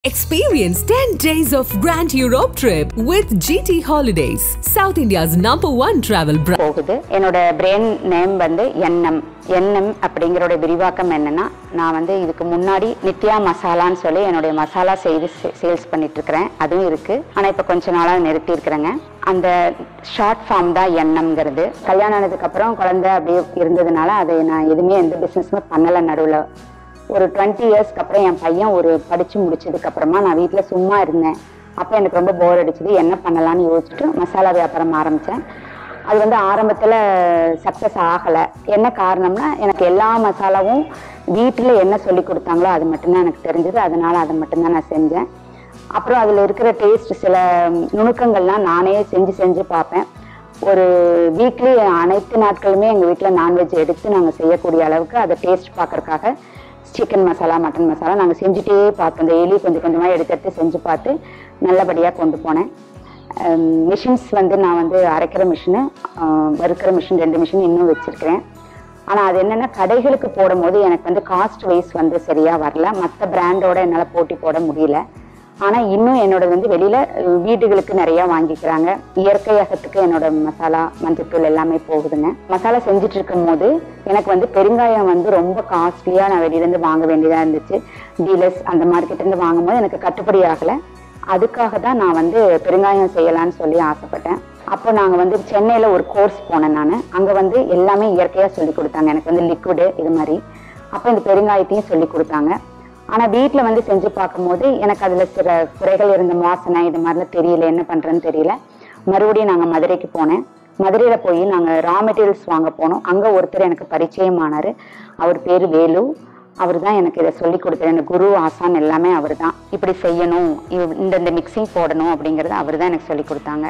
Experience 10 days of Grand Europe trip with GT Holidays, South India's number one travel brand. போகுது என்னோட brand name வந்து N M N M அப்படிங்கிறோட விரிவாக்கம் என்னன்னா நான் வந்து இதுக்கு முன்னாடி நித்யா மசாலான்னு சொல்லி என்னுடைய மசாலா செய்து சேல்ஸ் பண்ணிட்டு இருக்கிறேன் அதுவும் இருக்கு ஆனா இப்ப கொஞ்ச நாளா நிறுத்தி இருக்கிறேங்க அந்த ஷார்ட் ஃபார்ம் தான் என்எம்ங்கிறது கல்யாணம் ஆனதுக்கு அப்புறம் குழந்தை அப்படியே இருந்ததுனால அதை நான் எதுவுமே எந்த பிசினஸுமே பண்ணல நடுவில் ஒரு டுவெண்ட்டி இயர்ஸ்க்கு அப்புறம் என் பையன் ஒரு படிச்சு முடிச்சதுக்கு அப்புறமா நான் வீட்டில் சும்மா இருந்தேன் அப்போ எனக்கு ரொம்ப போர் அடிச்சது என்ன பண்ணலாம்னு யோசிச்சுட்டு மசாலா வியாபாரம் ஆரம்பித்தேன் அது வந்து ஆரம்பத்தில் சக்ஸஸ் ஆகலை என்ன காரணம்னா எனக்கு எல்லா மசாலாவும் வீட்டில் என்ன சொல்லி கொடுத்தாங்களோ அது மட்டும்தான் எனக்கு தெரிஞ்சது அதனால அதை மட்டும்தான் நான் செஞ்சேன் அப்புறம் அதில் இருக்கிற டேஸ்ட் சில நுணுக்கங்கள்லாம் நானே செஞ்சு செஞ்சு பார்ப்பேன் ஒரு வீக்லி அனைத்து நாட்களுமே எங்கள் வீட்டில் நான்வெஜ் எடுத்து நாங்கள் செய்யக்கூடிய அளவுக்கு அதை டேஸ்ட் பார்க்கறக்காக சிக்கன் மசாலா மட்டன் மசாலா நாங்கள் செஞ்சுட்டே பார்த்தோம் டெய்லி கொஞ்சம் கொஞ்சமாக எடுத்து எடுத்து செஞ்சு பார்த்து நல்லபடியாக கொண்டு போனேன் மிஷின்ஸ் வந்து நான் வந்து அரைக்கிற மிஷினு வறுக்கிற மிஷின் ரெண்டு மிஷின் இன்னும் வச்சுருக்கிறேன் ஆனால் அது என்னென்னா கடைகளுக்கு போடும்போது எனக்கு வந்து காஸ்ட் வைஸ் வந்து சரியாக வரல மற்ற பிராண்டோட என்னால் போட்டி போட முடியல ஆனால் இன்னும் என்னோட வந்து வெளியில் வீடுகளுக்கு நிறையா வாங்கிக்கிறாங்க இயற்கையகத்துக்கு என்னோட மசாலா மஞ்சத்தூள் எல்லாமே போகுதுங்க மசாலா செஞ்சுட்டு இருக்கும் போது எனக்கு வந்து பெருங்காயம் வந்து ரொம்ப காஸ்ட்லியாக நான் வெளியிலேருந்து வாங்க வேண்டியதாக இருந்துச்சு டீலர்ஸ் அந்த மார்க்கெட்லேருந்து வாங்கும்போது எனக்கு கட்டுப்படி ஆகலை அதுக்காக தான் நான் வந்து பெருங்காயம் செய்யலான்னு சொல்லி ஆசைப்பட்டேன் அப்போ நாங்கள் வந்து சென்னையில் ஒரு கோர்ஸ் போனேன் நான் அங்கே வந்து எல்லாமே இயற்கையாக சொல்லி கொடுத்தாங்க எனக்கு வந்து லிக்விடு இது மாதிரி அப்போ இந்த பெருங்காயத்தையும் சொல்லி கொடுத்தாங்க ஆனால் வீட்டில் வந்து செஞ்சு பார்க்கும்போது எனக்கு அதில் சில குறைகள் இருந்த வாசனை இது மாதிரிலாம் தெரியல என்ன பண்ணுறேன்னு தெரியல மறுபடியும் நாங்கள் மதுரைக்கு போனேன் மதுரையில் போய் நாங்கள் ரா மெட்டீரியல்ஸ் வாங்க போனோம் அங்கே ஒருத்தர் எனக்கு பரிச்சயமானார் அவர் பேர் வேலு அவர் தான் எனக்கு இதை சொல்லி கொடுத்தாரு எனக்கு குரு ஆசான் எல்லாமே அவர் தான் இப்படி செய்யணும் இவ்- இந்த இந்த மிக்சிங் போடணும் அப்படிங்கிறத அவர் தான் எனக்கு சொல்லி கொடுத்தாங்க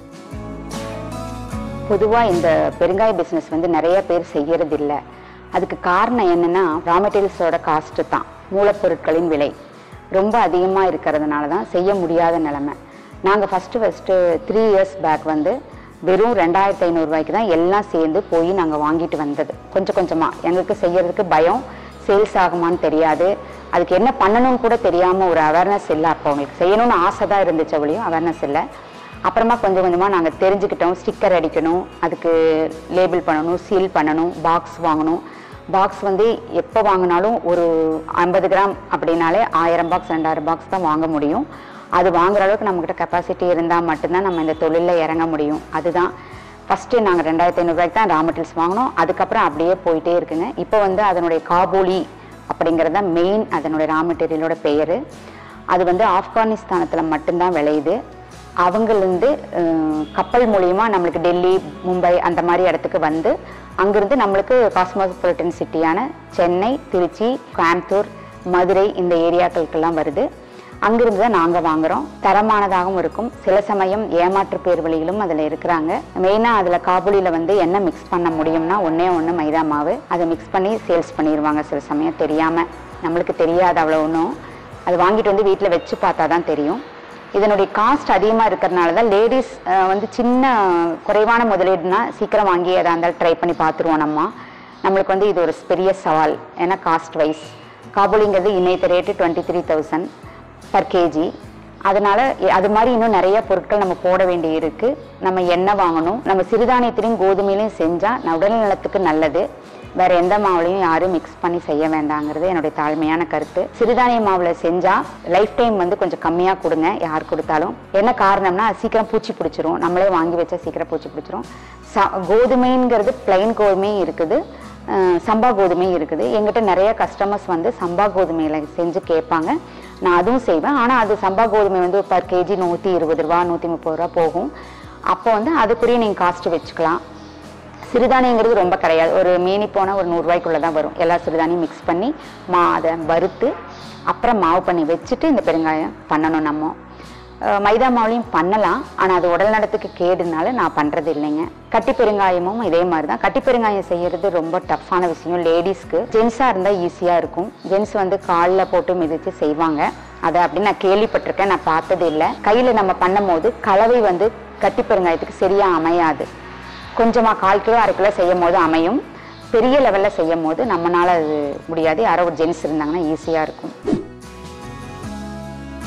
பொதுவாக இந்த பெருங்காய பிஸ்னஸ் வந்து நிறைய பேர் செய்யறது இல்ல அதுக்கு காரணம் என்னன்னா ரா மெட்டீரியல்ஸோட காஸ்ட்டு தான் மூலப்பொருட்களின் விலை ரொம்ப அதிகமாக இருக்கிறதுனால தான் செய்ய முடியாத நிலைமை நாங்கள் first first three years back வந்து வெறும் ரெண்டாயிரத்தி ஐநூறுரூவாய்க்கு தான் எல்லாம் சேர்ந்து போய் நாங்கள் வாங்கிட்டு வந்தது கொஞ்சம் கொஞ்சமாக எங்களுக்கு செய்யறதுக்கு பயம் சேல்ஸ் ஆகுமான்னு தெரியாது அதுக்கு என்ன பண்ணணும்னு கூட தெரியாமல் ஒரு அவேர்னஸ் இல்லை அப்போ அவங்களுக்கு செய்யணும்னு ஆசை தான் இருந்துச்சு அவளையும் அவேர்னஸ் இல்லை அப்புறமா கொஞ்சம் கொஞ்சமாக நாங்கள் தெரிஞ்சுக்கிட்டோம் ஸ்டிக்கர் அடிக்கணும் அதுக்கு லேபிள் பண்ணணும் சீல் பண்ணணும் பாக்ஸ் வாங்கணும் பாக்ஸ் வந்து எப்போ வாங்கினாலும் ஒரு ஐம்பது கிராம் அப்படின்னாலே ஆயிரம் பாக்ஸ் ரெண்டாயிரம் பாக்ஸ் தான் வாங்க முடியும் அது வாங்குற அளவுக்கு நம்மக்கிட்ட கெப்பாசிட்டி இருந்தால் மட்டும்தான் நம்ம இந்த தொழிலில் இறங்க முடியும் அதுதான் ஃபஸ்ட்டு நாங்கள் ரெண்டாயிரத்தி ஐநூறுரூவாய்க்கு தான் ரா மெட்டீரியல்ஸ் வாங்கினோம் அதுக்கப்புறம் அப்படியே போயிட்டே இருக்குங்க இப்போ வந்து அதனுடைய காபூலி அப்படிங்கிறது தான் மெயின் அதனுடைய ரா மெட்டீரியலோட பெயர் அது வந்து ஆப்கானிஸ்தானத்தில் மட்டும்தான் விளையுது அவங்கலேருந்து கப்பல் மூலியமா நம்மளுக்கு டெல்லி மும்பை அந்த மாதிரி இடத்துக்கு வந்து அங்கிருந்து நம்மளுக்கு காஸ்மோபாலிட்டன் சிட்டியான சென்னை திருச்சி கோயம்புத்தூர் மதுரை இந்த ஏரியாக்களுக்கெல்லாம் வருது அங்கிருந்து தான் நாங்கள் வாங்குறோம் தரமானதாகவும் இருக்கும் சில சமயம் ஏமாற்று பேர் வழிகளும் அதில் இருக்கிறாங்க மெயினாக அதில் காபூலியில் வந்து என்ன மிக்ஸ் பண்ண முடியும்னா ஒன்றே ஒன்று மைதா மாவு அதை மிக்ஸ் பண்ணி சேல்ஸ் பண்ணிடுவாங்க சில சமயம் தெரியாமல் நம்மளுக்கு தெரியாது அவ்வளோ ஒன்றும் அது வாங்கிட்டு வந்து வீட்டில் வச்சு பார்த்தா தான் தெரியும் இதனுடைய காஸ்ட் அதிகமாக இருக்கிறதுனால தான் லேடிஸ் வந்து சின்ன குறைவான முதலீடுனா சீக்கிரம் வாங்கி எதா இருந்தாலும் ட்ரை பண்ணி பார்த்துருவோம் நம்ம நம்மளுக்கு வந்து இது ஒரு பெரிய சவால் ஏன்னா காஸ்ட் வைஸ் காபூலிங்கிறது இன்னைத்த rate twenty three thousand per KG அதனால எ- அது மாதிரி இன்னும் நிறைய பொருட்கள் நம்ம போட வேண்டி இருக்கு நம்ம எண்ணெய் வாங்கணும் நம்ம சிறுதானியத்திலையும் கோதுமையிலையும் செஞ்சால் உடல் நலத்துக்கு நல்லது வேற எந்த மாவுலையும் யாரும் மிக்ஸ் பண்ணி செய்ய வேண்டாங்கிறது என்னுடைய தாழ்மையான கருத்து சிறுதானிய மாவுல செஞ்சா லைஃப் டைம் வந்து கொஞ்சம் கம்மியா கொடுங்க யார் கொடுத்தாலும் என்ன காரணம்னா அது சீக்கிரம் பூச்சி பிடிச்சிரும் நம்மளே வாங்கி வச்சா சீக்கிரம் பூச்சி பிடிச்சிரும் ச- கோதுமைங்கிறது பிளைன் கோதுமையும் இருக்குது அஹ் சம்பா கோதுமையும் இருக்குது எங்கிட்ட நிறைய கஸ்டமர்ஸ் வந்து சம்பா கோதுமையில செஞ்சு கேட்பாங்க நான் அதுவும் செய்வேன் ஆனால் அது சம்பா கோதுமை வந்து பர் கேஜி நூற்றி இருபது ரூபா நூற்றி முப்பது ரூபா போகும் அப்போ வந்து அதுக்குரிய நீங்கள் காஸ்ட் வச்சுக்கலாம் சிறுதானியங்கிறது ரொம்ப கிடையாது ஒரு மீனி போனால் ஒரு நூறுரூவாய்க்குள்ளே தான் வரும் எல்லா சிறுதானியும் மிக்ஸ் பண்ணி மா அதை வறுத்து அப்புறம் மாவு பண்ணி வச்சுட்டு இந்த பெருங்காயம் பண்ணணும் நம்ம அஹ் மைதா மாவுலையும் பண்ணலாம் ஆனால் அது உடல் நலத்துக்கு கேடுனால நான் பண்ணுறது இல்லைங்க கட்டி பெருங்காயமும் இதே மாதிரி தான் கட்டி பெருங்காயம் செய்யறது ரொம்ப டஃப்பான விஷயம் லேடிஸ்க்கு ஜென்ஸாக இருந்தால் ஈஸியாக இருக்கும் ஜென்ஸ் வந்து காலில் போட்டு மிதித்து செய்வாங்க அதை அப்படின்னு நான் கேள்விப்பட்டிருக்கேன் நான் பார்த்தது இல்லை கையில் நம்ம பண்ணும்போது கலவை வந்து கட்டி பெருங்காயத்துக்கு சரியாக அமையாது கொஞ்சமாக கால் கிலோ அரை கிலோ செய்யும் போது அமையும் பெரிய லெவலில் செய்யும் போது நம்மளால அது முடியாது யாரோ ஒரு ஜென்ஸ் இருந்தாங்கன்னா ஈஸியாக இருக்கும்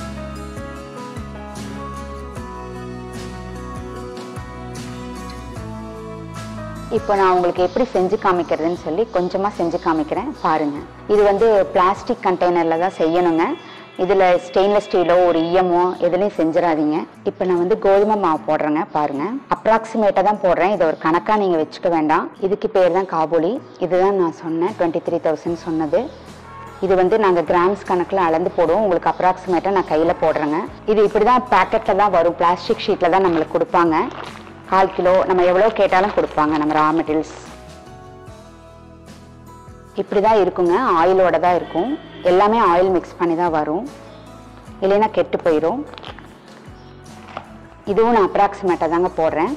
இப்போ நான் உங்களுக்கு எப்படி செஞ்சு காமிக்கிறதுன்னு சொல்லி கொஞ்சமாக செஞ்சு காமிக்கிறேன் பாருங்கள் இது வந்து பிளாஸ்டிக் கண்டெய்னரில் தான் செய்யணுங்க இதில் ஸ்டெயின்லெஸ் ஸ்டீலோ ஒரு ஈயமோ எதுலேயும் செஞ்சிடாதீங்க இப்போ நான் வந்து கோதுமை மாவு போடுறேங்க பாருங்கள் அப்ராக்சிமேட்டாக தான் போடுறேன் இதை ஒரு கணக்காக நீங்கள் வச்சுக்க வேண்டாம் இதுக்கு பேர் தான் காபூலி இதுதான் நான் சொன்னேன் டுவெண்ட்டி த்ரீ தௌசண்ட் சொன்னது இது வந்து நாங்கள் கிராம்ஸ் கணக்கில் அளந்து போடுவோம் உங்களுக்கு அப்ராக்சிமேட்டாக நான் கையில் போடுறேங்க இது இப்படி தான் பேக்கெட்டில் தான் வரும் பிளாஸ்டிக் ஷீட்டில் தான் நம்மளுக்கு கொடுப்பாங்க கால் கிலோ நம்ம எவ்வளோ கேட்டாலும் கொடுப்பாங்க நம்ம ரா மெட்டீரியல்ஸ் இப்படி தான் இருக்குங்க ஆயிலோட தான் இருக்கும் எல்லாமே ஆயில் மிக்ஸ் பண்ணி தான் வரும் இல்லைன்னா கெட்டு போயிடும் இதுவும் நான் அப்ராக்சிமேட்டாக தாங்க போடுறேன்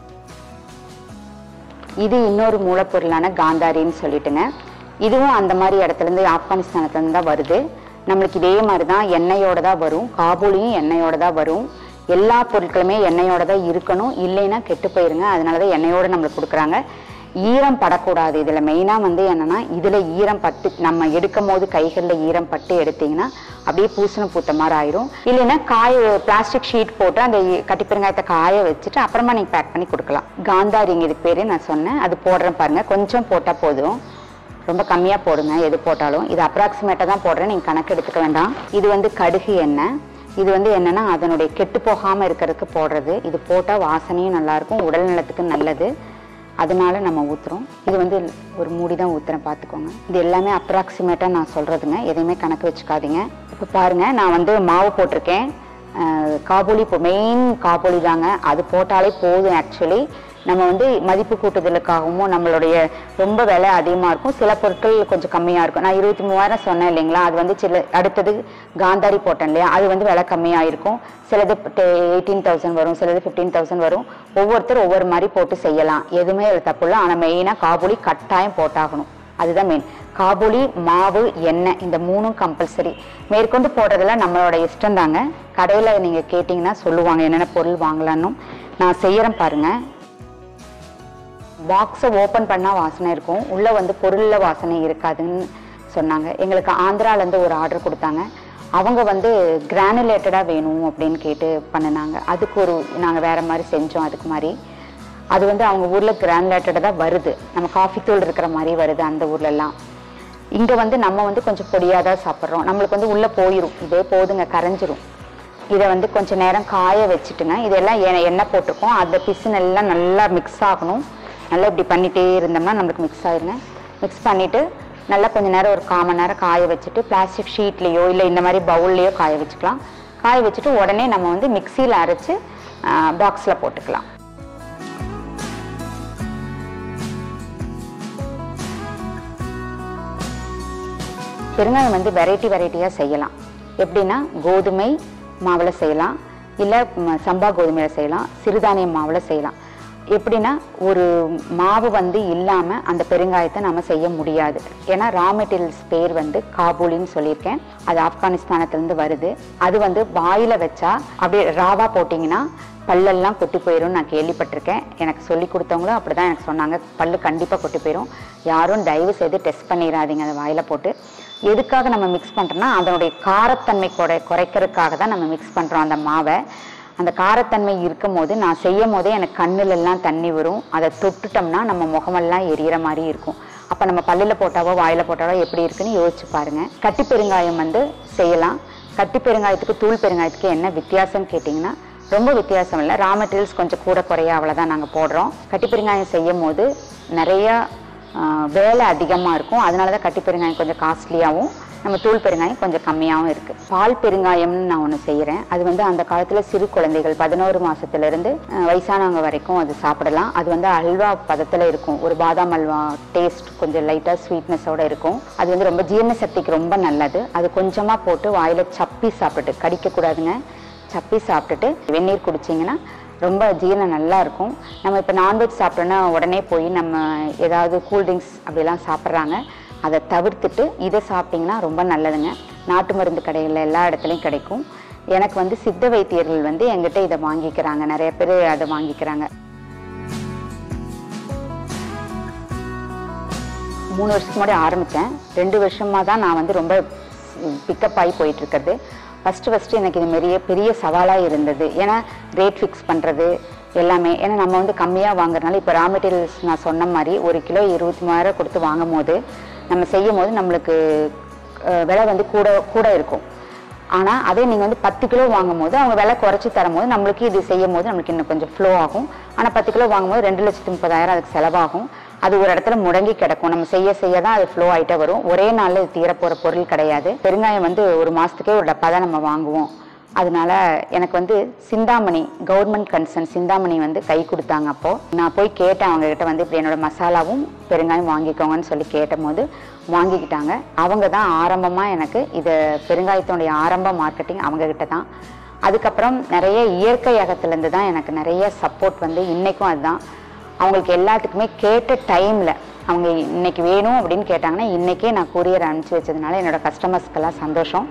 இது இன்னொரு மூலப்பொருளான காந்தாரின்னு சொல்லிட்டுங்க இதுவும் அந்த மாதிரி இடத்துலேருந்து ஆப்கானிஸ்தானத்துலேருந்து தான் வருது நம்மளுக்கு இதே மாதிரி தான் எண்ணெயோட தான் வரும் காபூலியும் எண்ணெயோட தான் வரும் எல்லா பொருட்களுமே எண்ணெயோட தான் இருக்கணும் இல்லைன்னா கெட்டு போயிருங்க அதனால தான் எண்ணெயோட நம்மளுக்கு கொடுக்குறாங்க ஈரம் படக்கூடாது இதில் மெயினாக வந்து என்னென்னா இதில் ஈரம் பட்டு நம்ம எடுக்கும் போது கைகளில் ஈரம் பட்டு எடுத்தீங்கன்னா அப்படியே பூசணம் பூத்த மாதிரி ஆயிரும் இல்லைன்னா காய பிளாஸ்டிக் ஷீட் போட்டு அந்த கட்டி பெருங்காயத்தை காய வச்சுட்டு அப்புறமா நீங்கள் பேக் பண்ணி கொடுக்கலாம் காந்தாரிங்க இதுக்கு பேர் நான் சொன்னேன் அது போடுறேன் பாருங்கள் கொஞ்சம் போட்டால் போதும் ரொம்ப கம்மியாக போடுங்க எது போட்டாலும் இது அப்ராக்சிமேட்டாக தான் போடுறேன் நீங்கள் கணக்கு எடுத்துக்க வேண்டாம் இது வந்து கடுகு எண்ணெய் இது வந்து என்னன்னா அதனுடைய கெட்டு போகாமல் இருக்கிறதுக்கு போடுறது இது போட்டால் வாசனையும் நல்லாயிருக்கும் உடல் நலத்துக்கு நல்லது அதனால நம்ம ஊற்றுறோம் இது வந்து ஒரு மூடி தான் ஊற்றுறேன் பார்த்துக்கோங்க இது எல்லாமே அப்ராக்சிமேட்டாக நான் சொல்கிறதுங்க எதையுமே கணக்கு வச்சுக்காதீங்க இப்போ பாருங்கள் நான் வந்து மாவு போட்டிருக்கேன் அஹ், காபூலி இப்போ மெயின் காபூலி தாங்க அது போட்டாலே போதும் ஆக்சுவலி நம்ம வந்து மதிப்பு கூட்டுதலுக்காகவும் நம்மளுடைய ரொம்ப விலை அதிகமாக இருக்கும் சில பொருட்கள் கொஞ்சம் கம்மியாக இருக்கும் நான் இருபத்தி மூவாயிரம் சொன்னேன் இல்லைங்களா அது வந்து சில அடுத்தது காந்தாரி போட்டேன் இல்லையா அது வந்து விலை கம்மியாக இருக்கும் சிலது எயிட்டீன் தௌசண்ட் வரும் சிலது ஃபிஃப்டீன் தௌசண்ட் வரும் ஒவ்வொருத்தர் ஒவ்வொரு மாதிரி போட்டு செய்யலாம் எதுவுமே அது தப்பு இல்லை ஆனால் மெயினாக காபூலி கட்டாயம் போட்டாகணும் அதுதான் மெயின் காபூலி மாவு எண்ணெய் இந்த மூணும் கம்பல்சரி மேற்கொண்டு போடுறதுல நம்மளோட இஷ்டம் தாங்க கடையில் நீங்கள் கேட்டிங்கன்னா சொல்லுவாங்க என்னென்ன பொருள் வாங்கலான்னும் நான் செய்யறேன் பாருங்கள் பாக்ஸை ஓப்பன் பண்ணால் வாசனை இருக்கும் உள்ளே வந்து பொருளில் வாசனை இருக்காதுன்னு சொன்னாங்க எங்களுக்கு ஆந்திராலேருந்து ஒரு ஆர்டர் கொடுத்தாங்க அவங்க வந்து கிரானுலேட்டடாக வேணும் அப்படின்னு கேட்டு பண்ணினாங்க அதுக்கு ஒரு நாங்கள் வேறு மாதிரி செஞ்சோம் அதுக்கு மாதிரி அது வந்து அவங்க ஊரில் கிரானுலேட்டடாக தான் வருது நம்ம காஃபி தூள் இருக்கிற மாதிரி வருது அந்த ஊர்லெல்லாம் இங்கே வந்து நம்ம வந்து கொஞ்சம் பொடியாக தான் சாப்பிட்றோம் நம்மளுக்கு வந்து உள்ளே போயிடும் இதே போதுங்க கரைஞ்சிரும் இதை வந்து கொஞ்ச நேரம் காய வச்சுட்டுங்க இதெல்லாம் எ- எண்ணெய் போட்டிருக்கோம் அந்த பிசுன் எல்லாம் நல்லா மிக்ஸ் ஆகணும் நல்லா இப்படி பண்ணிகிட்டே இருந்தோம்னா நம்மளுக்கு மிக்ஸ் ஆயிருங்க மிக்ஸ் பண்ணிவிட்டு நல்லா கொஞ்ச நேரம் ஒரு கால் மணி நேரம் காய வச்சுட்டு பிளாஸ்டிக் ஷீட்லேயோ இல்லை இந்த மாதிரி பவுல்லையோ காய வச்சுக்கலாம் காய வச்சுட்டு உடனே நம்ம வந்து மிக்சியில் அரைச்சு பாக்ஸில் போட்டுக்கலாம் பெருங்காயம் வந்து வெரைட்டி வெரைட்டியாக செய்யலாம் எப்படின்னா கோதுமை மாவில் செய்யலாம் இல்லை ம- சம்பா கோதுமையில் செய்யலாம் சிறுதானிய மாவில் செய்யலாம் எப்படின்னா ஒரு மாவு வந்து இல்லாமல் அந்த பெருங்காயத்தை நம்ம செய்ய முடியாது ஏன்னா ரா மெட்டீரியல்ஸ் பேர் வந்து காபூலின்னு சொல்லியிருக்கேன் அது ஆப்கானிஸ்தானத்துலேருந்து வருது அது வந்து வாயில் வச்சா அப்படியே ராவா போட்டிங்கன்னா பல்லெல்லாம் கொட்டி போயிடும் நான் கேள்விப்பட்டிருக்கேன் எனக்கு சொல்லி கொடுத்தவங்களும் அப்படி தான் எனக்கு சொன்னாங்க பல்லு கண்டிப்பாக கொட்டி போயிடும் யாரும் தயவு செய்து டெஸ்ட் பண்ணிடாதீங்க அதை வாயில் போட்டு எதுக்காக நம்ம மிக்ஸ் பண்ணுறோம்னா அதனுடைய காரத்தன்மை குறை குறைக்கிறதுக்காக தான் நம்ம மிக்ஸ் பண்ணுறோம் அந்த மாவை அந்த காரத்தன்மை இருக்கும் போது நான் செய்யும் போதே எனக்கு கண்ணுல எல்லாம் தண்ணி வரும் அதை தொட்டுட்டோம்னா நம்ம முகமெல்லாம் எரியிற மாதிரி இருக்கும் அப்போ நம்ம பல்லில் போட்டாவோ வாயில் போட்டாவோ எப்படி இருக்குன்னு யோசிச்சு பாருங்க கட்டி பெருங்காயம் வந்து செய்யலாம் கட்டி பெருங்காயத்துக்கு தூள் பெருங்காயத்துக்கு என்ன வித்தியாசம் கேட்டிங்கன்னா ரொம்ப வித்தியாசம் இல்லை ரா மெட்டீரியல்ஸ் கொஞ்சம் கூட குறைய அவ்வளோதான் நாங்கள் போடுறோம் கட்டி பெருங்காயம் செய்யும் போது நிறையா ஆஹ், வேலை அதிகமாக இருக்கும் அதனால தான் கட்டி பெருங்காயம் கொஞ்சம் காஸ்ட்லியாகவும் நம்ம தூள் பெருங்காயம் கொஞ்சம் கம்மியாகவும் இருக்குது பால் பெருங்காயம்னு நான் ஒன்று செய்கிறேன் அது வந்து அந்த காலத்தில் சிறு குழந்தைகள் பதினோரு மாதத்துலேருந்து வயசானவங்க வரைக்கும் அது சாப்பிடலாம் அது வந்து அல்வா பதத்தில் இருக்கும் ஒரு பாதாம் அல்வா டேஸ்ட் கொஞ்சம் லைட்டாக ஸ்வீட்னஸோடு இருக்கும் அது வந்து ரொம்ப ஜீரண சக்திக்கு ரொம்ப நல்லது அது கொஞ்சமாக போட்டு வாயில் சப்பி சாப்பிட்டு கடிக்கக்கூடாதுங்க சப்பி சாப்பிட்டுட்டு வெந்நீர் குடிச்சிங்கன்னா ரொம்ப ஜீரணம் நல்லா இருக்கும் நம்ம இப்போ நான்வெஜ் சாப்பிட்டோன்னா உடனே போய் நம்ம ஏதாவது கூல்ட்ரிங்க்ஸ் அப்படிலாம் சாப்பிட்றாங்க அதை தவிர்த்துட்டு இதை சாப்பிட்டிங்கன்னா ரொம்ப நல்லதுங்க நாட்டு மருந்து கடைகளில் எல்லா இடத்துலையும் கிடைக்கும் எனக்கு வந்து சித்த வைத்தியர்கள் வந்து எங்கிட்ட இதை வாங்கிக்கிறாங்க நிறைய பேர் அதை வாங்கிக்கிறாங்க மூணு வருஷத்துக்கு முன்னாடி ஆரம்பித்தேன் ரெண்டு வருஷமாக தான் நான் வந்து ரொம்ப பிக்கப் ஆகி போயிட்டு இருக்கிறது ஃபஸ்ட்டு ஃபஸ்ட்டு எனக்கு இது பெரிய பெரிய சவாலாக இருந்தது ஏன்னா ரேட் ஃபிக்ஸ் பண்ணுறது எல்லாமே ஏன்னா நம்ம வந்து கம்மியாக வாங்குறதுனால இப்போ ரா மெட்டீரியல்ஸ் நான் சொன்ன மாதிரி ஒரு கிலோ இருபத்தி மூவாயிரம் கொடுத்து வாங்கும் போது நம்ம செய்யும் போது நம்மளுக்கு அஹ், விலை வந்து கூட கூட இருக்கும் ஆனால் அதே நீங்கள் வந்து பத்து கிலோ வாங்கும் போது அவங்க விலை குறைச்சி தரும்போது நம்மளுக்கு இது செய்யும் போது நம்மளுக்கு இன்னும் கொஞ்சம் ஃப்ளோ ஆகும் ஆனால் பத்து கிலோ வாங்கும்போது ரெண்டு லட்சத்து முப்பதாயிரம் அதுக்கு செலவாகும் அது ஒரு இடத்துல முடங்கி கிடக்கும் நம்ம செய்ய செய்ய தான் அது ஃப்ளோ ஆகிட்டே வரும் ஒரே நாளில் இது தீரப்போகிற பொருள் கிடையாது பெருங்காயம் வந்து ஒரு மாதத்துக்கே ஒரு டப்பா தான் நம்ம வாங்குவோம் அதனால எனக்கு வந்து சிந்தாமணி கவர்மெண்ட் கன்சர்ன் சிந்தாமணி வந்து கை கொடுத்தாங்க அப்போ நான் போய் கேட்டேன் அவங்க கிட்ட வந்து இப்படி என்னோட மசாலாவும் பெருங்காயம் வாங்கிக்கோங்கன்னு சொல்லி கேட்டபோது வாங்கிக்கிட்டாங்க அவங்க தான் ஆரம்பமாக எனக்கு இது பெருங்காயத்தினுடைய ஆரம்ப மார்க்கெட்டிங் அவங்க கிட்ட தான் அதுக்கப்புறம் நிறைய இயற்கை அகத்துலேருந்து தான் எனக்கு நிறைய சப்போர்ட் வந்து இன்றைக்கும் அதுதான் அவங்களுக்கு எல்லாத்துக்குமே கேட்ட டைமில் அவங்க இன்னைக்கு வேணும் அப்படின்னு கேட்டாங்கன்னா இன்றைக்கே நான் கூரியர் அனுப்பிச்சி வச்சதுனால என்னோட கஸ்டமர்ஸ்க்கெல்லாம் சந்தோஷம்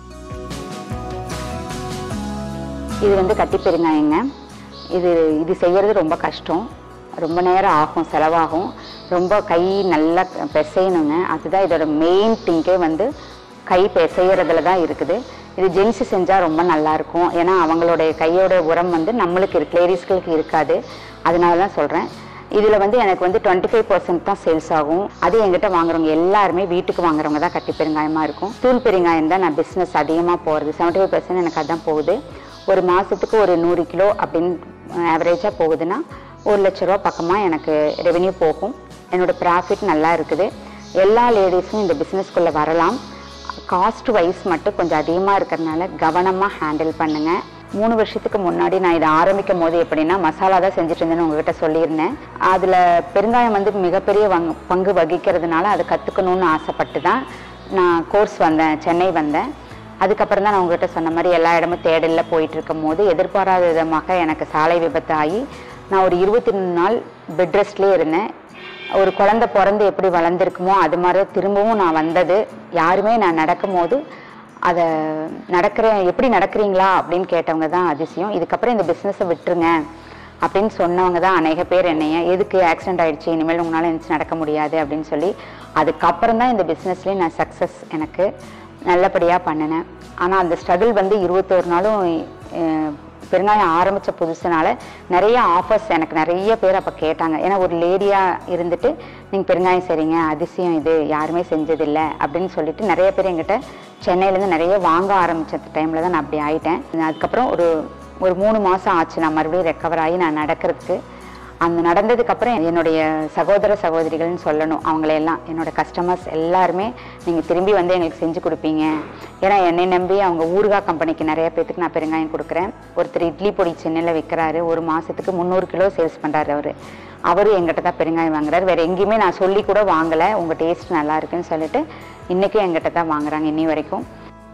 இது வந்து கட்டி பெருங்காயங்க இது இது செய்யறது ரொம்ப கஷ்டம் ரொம்ப நேரம் ஆகும் செலவாகும் ரொம்ப கை நல்லா பிசையணுங்க அதுதான் இதோட மெயின் திங்கே வந்து கை பிசையறதுல தான் இருக்குது இது ஜென்ஸு செஞ்சால் ரொம்ப நல்லா இருக்கும் ஏன்னா அவங்களுடைய கையோட உரம் வந்து நம்மளுக்கு இருக்கு லேடிஸ்களுக்கு இருக்காது அதனால தான் சொல்கிறேன் இதில் வந்து எனக்கு வந்து டுவெண்ட்டி ஃபைவ் பர்சன்ட் தான் சேல்ஸ் ஆகும் அது எங்கிட்ட வாங்குறவங்க எல்லாருமே வீட்டுக்கு வாங்குறவங்க தான் கட்டி பெருங்காயமாக இருக்கும் தூள் பெருங்காயம் தான் நான் பிஸ்னஸ் அதிகமாக போகிறது செவன்ட்டி ஃபைவ் பர்சன்ட் எனக்கு அதான் போகுது ஒரு மாதத்துக்கு ஒரு நூறு கிலோ அப்படின்னு ஆவரேஜாக போகுதுன்னா ஒரு லட்ச ரூபா பக்கமாக எனக்கு ரெவென்யூ போகும் என்னோட ப்ராஃபிட் நல்லா இருக்குது எல்லா லேடிஸும் இந்த பிஸ்னஸ்க்குள்ளே வரலாம் காஸ்ட் வைஸ் மட்டும் கொஞ்சம் அதிகமாக இருக்கிறதுனால கவனமாக ஹேண்டில் பண்ணுங்கள் மூணு வருஷத்துக்கு முன்னாடி நான் இதை ஆரம்பிக்கும் போது எப்படின்னா மசாலா தான் செஞ்சுட்டு இருந்தேன்னு உங்ககிட்ட சொல்லியிருந்தேன் அதில் பெருங்காயம் வந்து மிகப்பெரிய வங் பங்கு வகிக்கிறதுனால அதை கற்றுக்கணும்னு ஆசைப்பட்டு தான் நான் கோர்ஸ் வந்தேன் சென்னை வந்தேன் அதுக்கப்புறம் தான் நான் உங்ககிட்ட சொன்ன மாதிரி எல்லா இடமும் தேடலில் போயிட்டு இருக்கும் போது எதிர்பாராத விதமாக எனக்கு சாலை விபத்து ஆகி நான் ஒரு இருபத்தி மூணு நாள் பெட் ரெஸ்ட்லேயே இருந்தேன் ஒரு குழந்தை பிறந்து எப்படி வளர்ந்துருக்குமோ அது மாதிரி திரும்பவும் நான் வந்தது யாருமே நான் நடக்கும்போது அதை நடக்கிற எப்படி நடக்கிறீங்களா அப்படின்னு கேட்டவங்க தான் அதிசயம் இதுக்கப்புறம் இந்த பிஸ்னஸை விட்டுருங்க அப்படின்னு சொன்னவங்க தான் அநேக பேர் என்னைய எதுக்கு ஆக்சிடென்ட் ஆயிடுச்சு இனிமேல் உங்களால் எழுந்துச்சு நடக்க முடியாது அப்படின்னு சொல்லி அதுக்கப்புறம் தான் இந்த பிஸ்னஸ்லேயே நான் சக்ஸஸ் எனக்கு நல்லபடியாக பண்ணினேன் ஆனால் அந்த ஸ்ட்ரகிள் வந்து இருபத்தோரு நாளும் அஹ், பெருங்காயம் ஆரம்பித்த புதுசுனால நிறைய ஆஃபர்ஸ் எனக்கு நிறைய பேர் அப்போ கேட்டாங்க ஏன்னா ஒரு லேடியாக இருந்துட்டு நீங்கள் பெருங்காயம் செய்றீங்க அதிசயம் இது யாருமே செஞ்சதில்லை அப்படின்னு சொல்லிட்டு நிறைய பேர் எங்கிட்ட சென்னையிலேருந்து நிறைய வாங்க ஆரம்பித்த டைமில் தான் நான் அப்படி ஆயிட்டேன் அதுக்கப்புறம் ஒரு ஒரு மூணு மாதம் ஆச்சு நான் மறுபடியும் ரெக்கவர் ஆகி நான் நடக்கிறதுக்கு அந்த நடந்ததுக்கப்புறம் என்னுடைய சகோதர சகோதரிகள்னு சொல்லணும் அவங்களையெல்லாம் என்னோட கஸ்டமர்ஸ் எல்லாருமே நீங்கள் திரும்பி வந்து எங்களுக்கு செஞ்சு கொடுப்பீங்க ஏன்னா என்னை நம்பி அவங்க ஊறுகாய் கம்பெனிக்கு நிறைய பேத்துக்கு நான் பெருங்காயம் கொடுக்குறேன் ஒருத்தர் இட்லி பொடி சென்னையில் விற்கிறாரு ஒரு மாதத்துக்கு முந்நூறு கிலோ சேல்ஸ் பண்ணுறாரு அவர் அவரும் எங்கிட்ட தான் பெருங்காயம் வாங்குறாரு வேறு எங்கேயுமே நான் சொல்லி கூட வாங்கலை உங்கள் டேஸ்ட் நல்லா இருக்குன்னு சொல்லிட்டு இன்றைக்கும் எங்கிட்ட தான் வாங்குறாங்க இன்னி வரைக்கும்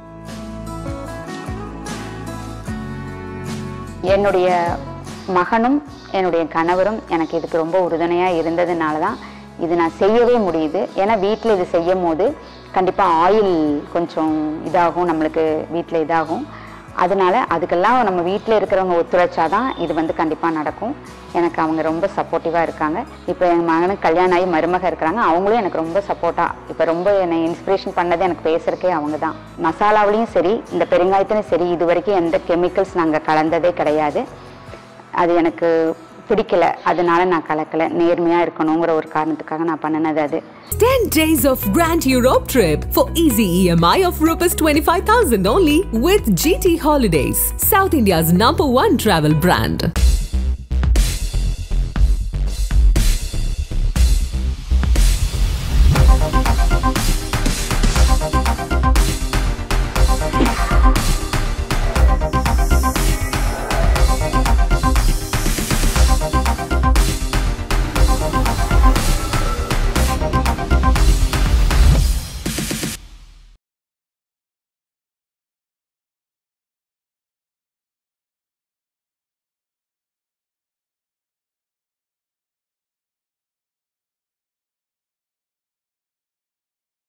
என்னுடைய மகனும் என்னுடைய கணவரும் எனக்கு இதுக்கு ரொம்ப உறுதுணையாக இருந்ததுனால தான் இது நான் செய்யவே முடியுது ஏன்னா வீட்டில் இது செய்யும் போது கண்டிப்பாக ஆயில் கொஞ்சம் இதாகும் நம்மளுக்கு வீட்டில் இதாகும் அதனால அதுக்கெல்லாம் நம்ம வீட்டில் இருக்கிறவங்க ஒத்துழைச்சாதான் இது வந்து கண்டிப்பாக நடக்கும் எனக்கு அவங்க ரொம்ப சப்போர்ட்டிவாக இருக்காங்க இப்போ என் மகனுக்கு கல்யாணம் ஆகி மருமக இருக்கிறாங்க அவங்களும் எனக்கு ரொம்ப சப்போர்ட்டாக இப்போ ரொம்ப என்னை இன்ஸ்பிரேஷன் பண்ணது எனக்கு பேசுறதுக்கே அவங்க தான் மசாலாவிலையும் சரி இந்த பெருங்காயத்திலும் சரி இது வரைக்கும் எந்த கெமிக்கல்ஸ் நாங்கள் கலந்ததே கிடையாது அது எனக்கு பிடிக்கல அதனால நான் கலக்கல நேர்மையாக இருக்கணுங்கிற ஒரு காரணத்துக்காக நான் பண்ணினது அது 10 days of Grand Europe trip for easy EMI of Rs 25,000 only with GT Holidays, South India's number one travel brand.